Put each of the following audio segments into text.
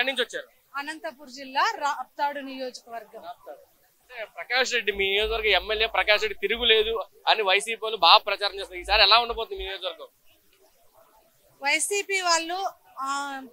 ఎక్కడి నుంచి వచ్చారు అనంతపూర్ జిల్లా రాప్తాడు నియోజకవర్గం అంటే ప్రకాష్ రెడ్డి మీ నియోజకవర్గం ఎమ్మెల్యే ప్రకాష్ రెడ్డి తిరుగులేదు అని వైసీపీ వాళ్ళు బాగా ప్రచారం చేస్తున్నారు ఈసారి ఎలా ఉండబోతుంది మీ నియోజకవర్గం వైసీపీ వాళ్ళు ఆ,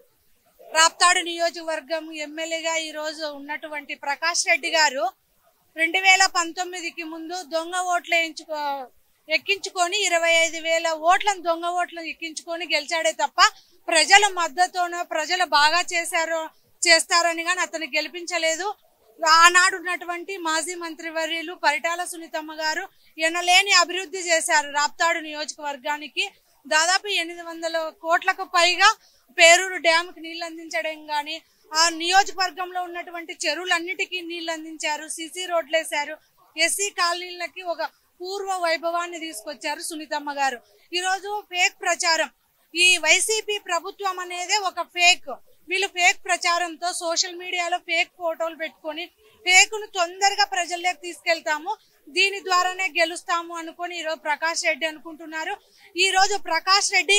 రాప్తాడు నియోజకవర్గం ఎమ్మెల్యేగా ఈ రోజు ఉన్నటువంటి ప్రకాష్ రెడ్డి గారు రెండు వేల పంతొమ్మిదికి ముందు దొంగ ఓట్లు వేయించుకో ఎక్కించుకొని ఇరవై ఐదు వేల ఓట్లను దొంగ ఓట్లను ఎక్కించుకొని గెలిచాడే తప్ప ప్రజల మద్దతునో ప్రజలు బాగా చేశారో చేస్తారని కానీ అతను గెలిపించలేదు ఆనాడు ఉన్నటువంటి మాజీ మంత్రివర్యులు పరిటాల సునీతమ్మ గారు ఎనలేని అభివృద్ధి చేశారు రాప్తాడు నియోజకవర్గానికి దాదాపు ఎనిమిది వందల కోట్లకు పైగా పేరూరు డ్యామ్కి నీళ్లు అందించడం కానీ ఆ నియోజకవర్గంలో ఉన్నటువంటి చెరువులన్నిటికీ నీళ్లు అందించారు సిసి రోడ్లు వేశారు ఎస్సీ కాలనీలకి ఒక పూర్వ వైభవాన్ని తీసుకొచ్చారు సునీతమ్మ గారు ఈరోజు ఫేక్ ప్రచారం ఈ వైసీపీ ప్రభుత్వం అనేదే ఒక ఫేక్ వీళ్ళు ఫేక్ ప్రచారంతో సోషల్ మీడియాలో ఫేక్ ఫోటోలు పెట్టుకొని ఫేక్ ను తొందరగా ప్రజల్లోకి తీసుకెళ్తాము దీని ద్వారానే గెలుస్తాము అనుకొని ఈరోజు ప్రకాష్ రెడ్డి అనుకుంటున్నారు ఈ రోజు ప్రకాష్ రెడ్డి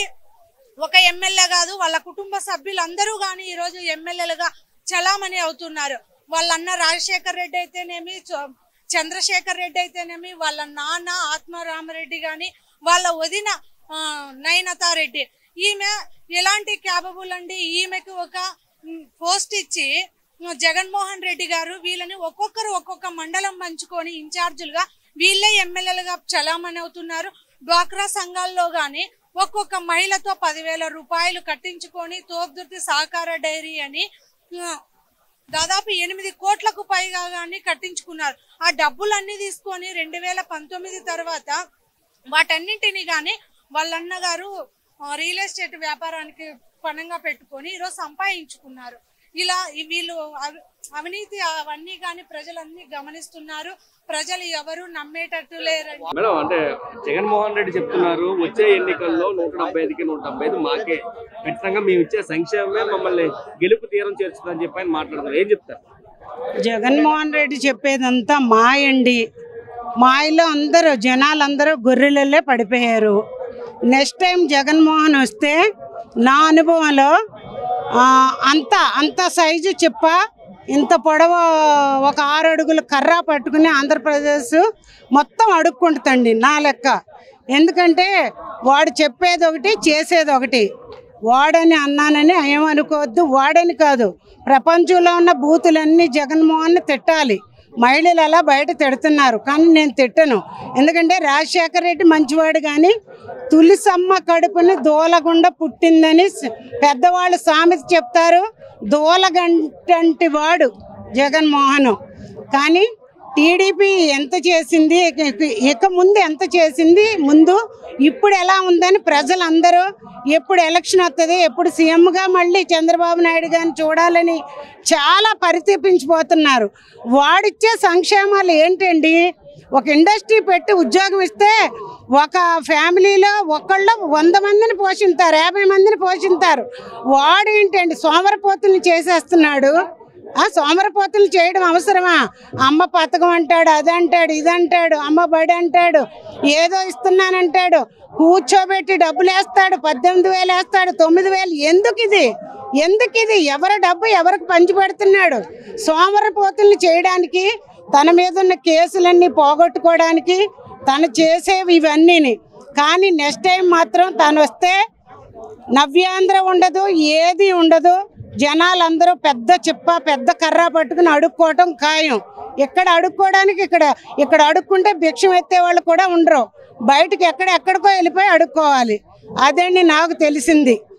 ఒక ఎమ్మెల్యే కాదు వాళ్ళ కుటుంబ సభ్యులందరూ కానీ ఈ రోజు ఎమ్మెల్యేలుగా చలామణి అవుతున్నారు వాళ్ళ అన్న రాజశేఖర్ రెడ్డి అయితేనేమి చ- చంద్రశేఖర్ రెడ్డి అయితేనేమి వాళ్ళ నాన్న ఆత్మరామరెడ్డి గాని వాళ్ళ వదిన ఆ, నయనతారెడ్డి ఈమె ఎలాంటి క్యాపబుల్ అండి ఈమెకు ఒక మ్, పోస్ట్ ఇచ్చి మ్, జగన్మోహన్ రెడ్డి గారు వీళ్ళని ఒక్కొక్కరు ఒక్కొక్క మండలం పంచుకొని ఇన్ఛార్జులుగా వీళ్ళే ఎమ్మెల్యేలుగా చలామణి అవుతున్నారు డ్వాక్రా సంఘాల్లో గాని ఒక్కొక్క మహిళతో పదివేల రూపాయలు కట్టించుకొని తోపుదుర్తి సహకార డైరీ అని ఆ, దాదాపు ఎనిమిది కోట్లకు పైగా కానీ కట్టించుకున్నారు ఆ డబ్బులన్నీ తీసుకొని రెండు వేల పంతొమ్మిది తర్వాత వాటన్నింటినీ కానీ వాళ్ళ అన్నగారు ఆ, రియల్ ఎస్టేట్ వ్యాపారానికి పణంగా పెట్టుకొని ఈరోజు సంపాదించుకున్నారు ఇలా ఈ వీళ్ళు అవి- అవినీతి అవన్నీ కానీ ప్రజలన్నీ గమనిస్తున్నారు ప్రజలు ఎవరు నమ్మేటట్టు లేరండి మేడం అంటే జగన్మోహన్ రెడ్డి చెప్తున్నారు వచ్చే ఎన్నికల్లో నూట డెబ్బై ఐదుకి నూట డెబ్బై ఐదు మాకే ఖచ్చితంగా మేము ఇచ్చే సంక్షేమమే మమ్మల్ని గెలుపు తీరం చేర్చుతుందని చెప్పి ఆయన మాట్లాడుతున్నారు ఏం చెప్తారు జగన్మోహన్ రెడ్డి చెప్పేదంతా మాయండి మాయలో అందరూ జనాలందరూ గొర్రెలల్లే పడిపోయారు నెక్స్ట్ టైం జగన్మోహన్ వస్తే నా అనుభవంలో ఆ, అంత అంత సైజు చెప్ప ఇంత పొడవ ఒక ఆరు అడుగులు కర్ర పట్టుకుని ఆంధ్రప్రదేశ్ మొత్తం అడుక్కుంటుందండి నా లెక్క ఎందుకంటే వాడు చెప్పేది ఒకటి చేసేది ఒకటి వాడని అన్నానని ఏమనుకోవద్దు వాడని కాదు ప్రపంచంలో ఉన్న బూతులన్నీ జగన్మోహన్ తిట్టాలి మహిళలు అలా బయట తిడుతున్నారు కానీ నేను తిట్టను ఎందుకంటే రాజశేఖర రెడ్డి మంచివాడు కానీ తులిసమ్మ కడుపుని దూలగుండ పుట్టిందని స- పెద్దవాళ్ళు సామెత చెప్తారు దూలగంటంటి వాడు జగన్మోహన్ కానీ టీడీపీ ఎంత చేసింది ఇక- ఇక- ఇక ముందు ఎంత చేసింది ముందు ఇప్పుడు ఎలా ఉందని ప్రజలందరూ ఎప్పుడు ఎలక్షన్ వస్తుంది ఎప్పుడు సీఎంగా మళ్ళీ చంద్రబాబు నాయుడు గారిని చూడాలని చాలా పరితపించిపోతున్నారు వాడిచ్చే సంక్షేమాలు ఏంటండి ఒక ఇండస్ట్రీ పెట్టి ఉద్యోగం ఇస్తే ఒక ఫ్యామిలీలో ఒకళ్ళు వంద మందిని పోషిస్తారు యాభై మందిని పోషిస్తారు వాడు ఏంటండి సోమరపోతుల్ని చేసేస్తున్నాడు ఆ సోమరపోతులు చేయడం అవసరమా అమ్మ పథకం అంటాడు అది అంటాడు ఇది అంటాడు అమ్మ బడి అంటాడు ఏదో ఇస్తున్నానంటాడు కూర్చోబెట్టి డబ్బులు వేస్తాడు పద్దెనిమిది వేలు వేస్తాడు తొమ్మిది వేలు ఎందుకు ఇది ఎందుకు ఇది ఎవరి డబ్బు ఎవరికి పంచిపెడుతున్నాడు సోమరపోతుల్ని చేయడానికి తన మీద ఉన్న కేసులన్నీ పోగొట్టుకోవడానికి తను చేసేవి ఇవన్నీని కానీ నెక్స్ట్ టైం మాత్రం తను వస్తే నవ్యాంధ్ర ఉండదు ఏది ఉండదు జనాలందరూ పెద్ద చిప్ప పెద్ద కర్ర పట్టుకుని అడుక్కోవటం ఖాయం ఇక్కడ అడుక్కోవడానికి ఇక్కడ ఇక్కడ అడుక్కుంటే భిక్షం ఎత్తే వాళ్ళు కూడా ఉండరు బయటకు ఎక్కడ ఎక్కడికో వెళ్ళిపోయి అడుక్కోవాలి అదండి నాకు తెలిసింది